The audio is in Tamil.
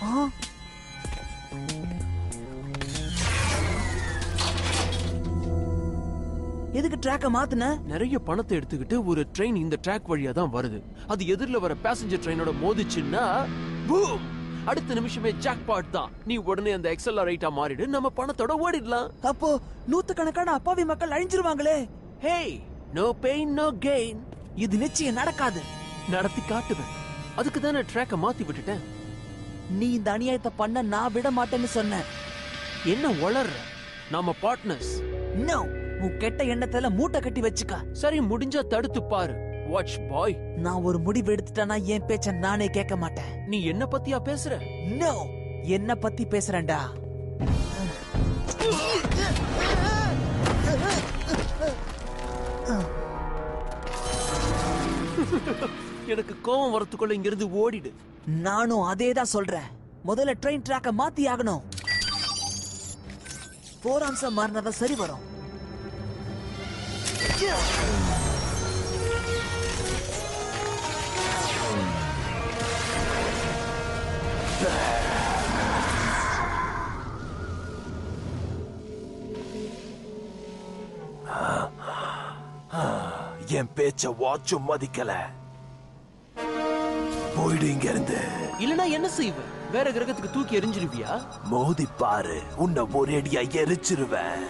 ஆ? எதுக்கு ட்ராக்க மாத்துன நிறைய பணத்தை எடுத்துக்கிட்டு ஒரு ட்ரெயின் இந்த ட்ராக் வழியா தான் வருது அது எதிரில வர பேசஞ்சர் ட்ரெயினோட மோதிச்சுன்னா boom! அடுத்த நிமிஷமே ஜாக்பாட் தான் நீ உடனே அந்த எக்ஸல் ரைட்டா மாறிடு நம்ம பணத்தோட ஓடிடலாம் அப்போ நூத்துக்கணக்கான அப்பாவி மக்கள் அழிஞ்சிருவாங்களே hey no pain no gain இது நிச்சயம் நடக்காது நடத்தி காட்டுவேன் அதுக்கு தான் நான் ட்ராக்கை மாத்தி விட்டுட்டேன் நீ இந்த அநியாயத்தை பண்ண நான் விட மாட்டேன்னு சொன்னேன் என்ன வளர்ற நாம பார்ட்னர்ஸ் நோ உன் கெட்ட எண்ணத்துல மூட்டை கட்டி வச்சுக்க சரி முடிஞ்சா தடுத்து பாரு வாட்ச் பாய் நான் ஒரு முடிவு எடுத்துட்டேன்னா என் பேச்ச நானே கேட்க மாட்டேன் நீ என்ன பத்தியா பேசுற நோ என்ன பத்தி பேசுறேன்டா எனக்கு கோவம் வரத்துக்குள்ள இங்கிருந்து ஓடிடு நானும் அதே தான் சொல்றேன் முதல்ல ட்ரெயின் ட்ராக்க மாத்தி ஆகணும் போர் அம்சம் மாறினதான் சரி வரும் என் பேச்ச வாட்சும் மதிக்கல போயிடு இங்க இருந்து இல்லனா என்ன செய்வ வேற கிரகத்துக்கு தூக்கி எரிஞ்சிருவியா மோதி பாரு உன்னை ஒரேடியா எரிச்சிருவேன்